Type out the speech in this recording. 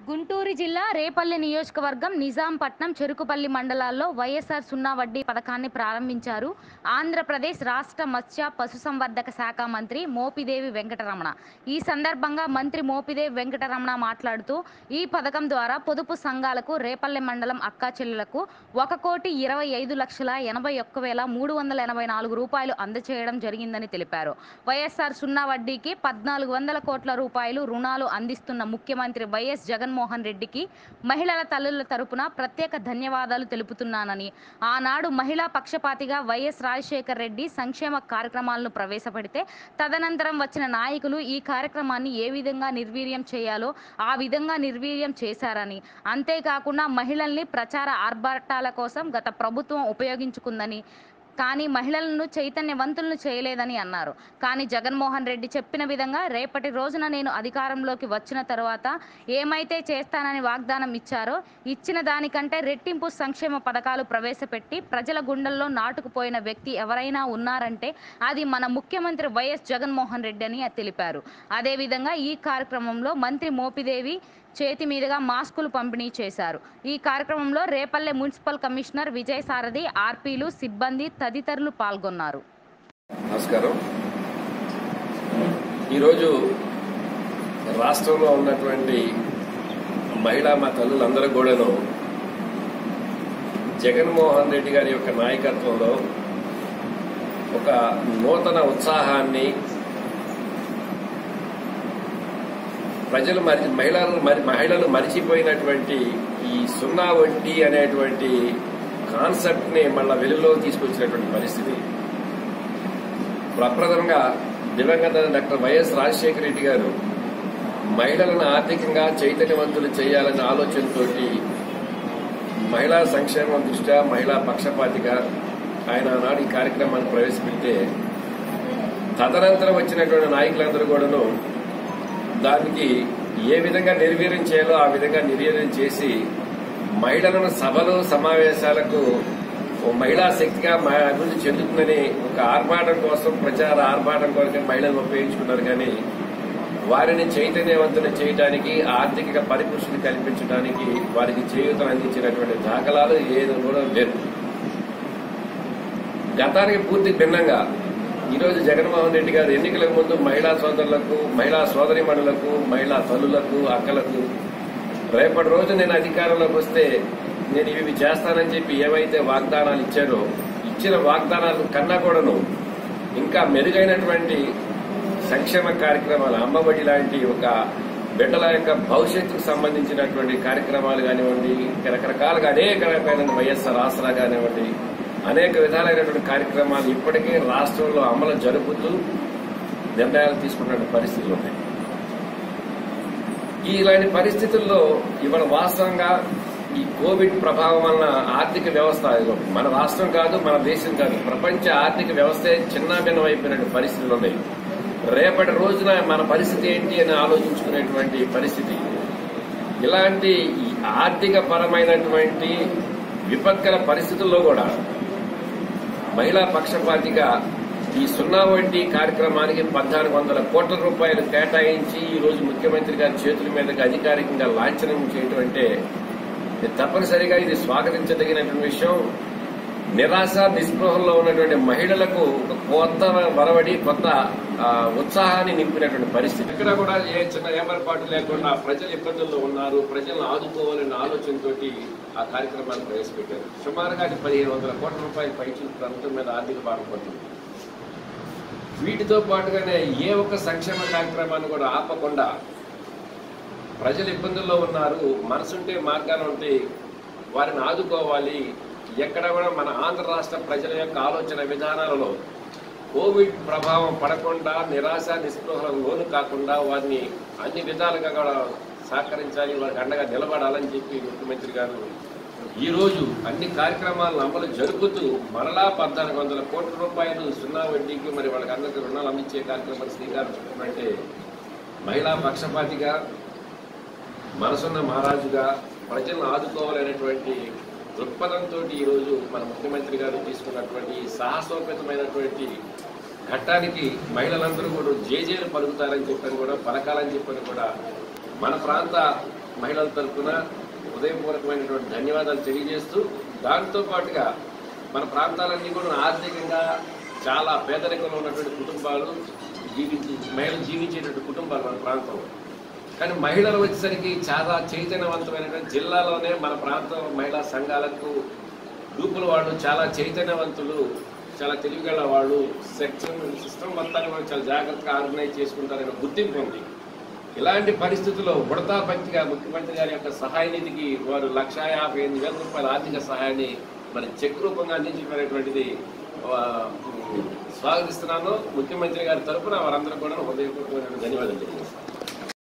గుంటూరు జిల్లా రేపల్లి నియోజకవర్గం నిజాంపట్నం చెరుకుపల్లి మండలాల్లో వైఎస్ఆర్ సున్నా వడ్డీ పథకాన్ని ప్రారంభించారు ఆంధ్రప్రదేశ్ రాష్ట్ర మత్స్య పశుసంవర్ధక శాఖ మంత్రి మోపిదేవి వెంకటరమణ ఈ సందర్భంగా మంత్రి మోపిదేవి వెంకటరమణ మాట్లాడుతూ ఈ పథకం ద్వారా పొదుపు సంఘాలకు రేపల్లె మండలం అక్కా చెల్లెలకు ఒక కోటి ఇరవై ఐదు లక్షల ఎనభై ఒక్క వేల మూడు వందల ఎనభై నాలుగు రూపాయలు అందజేయడం జరిగిందని తెలిపారు వైఎస్ఆర్ సున్నా వడ్డీకి పద్నాలుగు వందల కోట్ల రూపాయలు రుణాలు అందిస్తున్న ముఖ్యమంత్రి వైఎస్ జగన్మోహన్ రెడ్డికి మహిళల తల్లుల తరపున ప్రత్యేక ధన్యవాదాలు తెలుపుతున్నానని ఆనాడు మహిళా పక్షపాతిగా వైఎస్ రాజశేఖర్ రెడ్డి సంక్షేమ కార్యక్రమాలను ప్రవేశపెడితే తదనంతరం వచ్చిన నాయకులు ఈ కార్యక్రమాన్ని ఏ విధంగా నిర్వీర్యం చేయాలో ఆ విధంగా నిర్వీర్యం చేశారని అంతేకాకుండా మహిళల్ని ప్రచార ఆర్భాటాల కోసం గత ప్రభుత్వం ఉపయోగించుకుందని కానీ మహిళలను చైతన్యవంతులను చేయలేదని అన్నారు కానీ జగన్మోహన్ రెడ్డి చెప్పిన విధంగా రేపటి రోజున నేను అధికారంలోకి వచ్చిన తర్వాత ఏమైతే చేస్తానని వాగ్దానం ఇచ్చారో ఇచ్చిన దానికంటే రెట్టింపు సంక్షేమ పథకాలు ప్రవేశపెట్టి ప్రజల గుండెల్లో నాటుకుపోయిన వ్యక్తి ఎవరైనా ఉన్నారంటే అది మన ముఖ్యమంత్రి వైఎస్ జగన్మోహన్ రెడ్డి అని తెలిపారు అదేవిధంగా ఈ కార్యక్రమంలో మంత్రి మోపిదేవి చేతి మీదుగా మాస్కులు పంపిణీ చేశారు ఈ కార్యక్రమంలో రేపల్లె మున్సిపల్ కమిషనర్ విజయ్ సారథి ఆర్పీలు సిబ్బంది తదితరులు పాల్గొన్నారు నమస్కారం ఈరోజు రాష్ట్రంలో ఉన్నటువంటి మహిళా మా తల్లులందరూ కూడాను జగన్మోహన్ రెడ్డి గారి యొక్క నాయకత్వంలో ఒక నూతన ఉత్సాహాన్ని ప్రజలు మరి మహిళలు మరి మహిళలు మరిచిపోయినటువంటి ఈ సున్నా వడ్డీ అనేటువంటి కాన్సెప్ట్ ని మళ్ళా వెలుగులో తీసుకొచ్చినటువంటి పరిస్థితి ప్రప్రథమంగా దివంగత డాక్టర్ వైఎస్ రాజశేఖర రెడ్డి గారు మహిళలను ఆర్థికంగా చైతన్యవంతులు చేయాలనే ఆలోచనతోటి మహిళా సంక్షేమం దృష్ట్యా మహిళా పక్షపాతిగా ఆయన ఆనాడు ఈ కార్యక్రమాన్ని ప్రవేశపెడితే తదనంతరం వచ్చినటువంటి నాయకులందరూ కూడాను దానికి ఏ విధంగా నిర్వీర్యం చేయాలో ఆ విధంగా నిర్వీర్యం చేసి మహిళలను సభలు సమావేశాలకు ఓ మహిళా శక్తిగా మ- అభివృద్ధి చెందుతుందని ఒక ఆర్భాటం కోసం ప్రచార ఆర్భాటం కొరకు మహిళలను ఉపయోగించుకున్నారు కానీ వారిని చైతన్యవంతులు చేయడానికి ఆర్థిక పరిపుష్టిని కల్పించడానికి వారికి చేయూతను అందించినటువంటి దాఖలాలు ఏది కూడా లేదు గతానికి పూర్తి భిన్నంగా ఈరోజు జగన్మోహన్ రెడ్డి గారు ఎన్నికలకు ముందు మహిళా సోదరులకు మహిళా సోదరిమణులకు మహిళా తల్లులకు అక్కలకు రేపటి రోజు నేను అధికారంలోకి వస్తే నేను ఇవి చేస్తానని చెప్పి ఏవైతే వాగ్దానాలు ఇచ్చారో ఇచ్చిన వాగ్దానాలు కన్నా కూడాను ఇంకా మెరుగైనటువంటి సంక్షేమ కార్యక్రమాలు అమ్మఒడి లాంటి ఒక బిడ్డల యొక్క భవిష్యత్తుకు సంబంధించినటువంటి కార్యక్రమాలు కానివ్వండి ఇంకా రకరకాలుగా అనేక రకమైన వైఎస్ఆర్ ఆసరా కానివ్వండి అనేక విధాలైనటువంటి కార్యక్రమాలు ఇప్పటికే రాష్ట్రంలో అమలు జరుపుతూ నిర్ణయాలు తీసుకున్న పరిస్థితులు ఉన్నాయి ఈ ఇలాంటి పరిస్థితుల్లో ఇవాళ వాస్తవంగా ఈ కోవిడ్ ప్రభావం వలన ఆర్థిక వ్యవస్థ ఇదిగో మన రాష్ట్రం కాదు మన దేశం కాదు ప్రపంచ ఆర్థిక వ్యవస్థే చిన్నాభిన్నమైపోయిన పరిస్థితులు ఉన్నాయి రేపటి రోజున మన పరిస్థితి ఏంటి అని ఆలోచించుకునేటువంటి పరిస్థితి ఇలాంటి ఈ ఆర్థిక పరమైనటువంటి విపత్కర పరిస్థితుల్లో కూడా మహిళా పక్షపాతిగా ఈ సున్నా వడ్డీ కార్యక్రమానికి పద్నాలుగు వందల కోట్ల రూపాయలు కేటాయించి ఈ రోజు ముఖ్యమంత్రి గారి చేతుల మీదుగా అధికారికంగా లాంఛనం చేయటం అంటే ఇది తప్పనిసరిగా ఇది స్వాగతించదగినటువంటి విషయం నిరాశ నిస్పృహంలో ఉన్నటువంటి మహిళలకు ఒక కొత్త వరవడి కొత్త ఆ, ఉత్సాహాన్ని నింపినటువంటి పరిస్థితి ఇక్కడ కూడా ఏ చిన్న ఏమరపాటు లేకుండా ప్రజలు ఇబ్బందుల్లో ఉన్నారు ప్రజలను ఆదుకోవాలనే ఆలోచనతోటి ఆ కార్యక్రమాన్ని ప్రవేశపెట్టారు సుమారుగా అది పదిహేను వందల కోట్ల రూపాయల పైచి ప్రభుత్వం మీద ఆర్థిక భారం పడుతుంది వీటితో పాటుగానే ఏ ఒక్క సంక్షేమ కార్యక్రమాన్ని కూడా ఆపకుండా ప్రజలు ఇబ్బందుల్లో ఉన్నారు మనసుంటే మార్గాలు ఉంటే వారిని ఆదుకోవాలి ఎక్కడ కూడా మన ఆంధ్ర రాష్ట్ర ప్రజల యొక్క ఆలోచన విధానాలలో కోవిడ్ ప్రభావం పడకుండా నిరాశ నిస్పృహలకు లోను కాకుండా వారిని అన్ని విధాలుగా కూడా సహకరించాలి వారికి అండగా నిలబడాలని చెప్పి ముఖ్యమంత్రి గారు ఈ రోజు అన్ని కార్యక్రమాలను అమలు జరుపుతూ మరలా పద్నాలుగు వందల కోట్ల రూపాయలు సున్నా వడ్డీకి మరి వాళ్ళకి అందరికీ రుణాలు అందించే కార్యక్రమాన్ని శ్రీకారం చుట్టామంటే మహిళా పక్షపాతిగా మనసున్న మహారాజుగా ప్రజలను ఆదుకోవాలనేటువంటి దృక్పథంతో ఈరోజు మన ముఖ్యమంత్రి గారు తీసుకున్నటువంటి సాహసోపేతమైనటువంటి ఘట్టానికి మహిళలందరూ కూడా జేజేలు పలుకుతారని చెప్పని కూడా పలకాలని చెప్పని కూడా మన ప్రాంత మహిళల తరఫున హృదయపూర్వకమైనటువంటి ధన్యవాదాలు తెలియజేస్తూ దాంతో పాటుగా మన ప్రాంతాలన్నీ కూడా ఆర్థికంగా చాలా పేదరికంలో ఉన్నటువంటి కుటుంబాలు జీవించి మహిళలు జీవించేటువంటి కుటుంబాలు మన ప్రాంతంలో కానీ మహిళలు వచ్చేసరికి చాలా చైతన్యవంతమైనటువంటి జిల్లాలోనే మన ప్రాంతం మహిళా సంఘాలకు గ్రూపుల వాళ్ళు చాలా చైతన్యవంతులు చాలా తెలివిగల వాళ్ళు సెక్షన్ సిస్టమ్ మొత్తాన్ని వాళ్ళు చాలా జాగ్రత్తగా ఆర్గనైజ్ చేసుకుంటారనే గుర్తింపు ఉంది ఇలాంటి పరిస్థితుల్లో ఉడతా పంచిగా ముఖ్యమంత్రి గారి యొక్క సహాయ నిధికి వారు లక్ష యాభై ఎనిమిది వేల రూపాయల ఆర్థిక సహాయాన్ని మరి చెక్ రూపంగా అందించడం ఆ, స్వాగతిస్తున్నాను ముఖ్యమంత్రి గారి తరఫున వారందరూ కూడా హృదయపూర్వకమైన ధన్యవాదాలు తెలియజేస్తున్నాను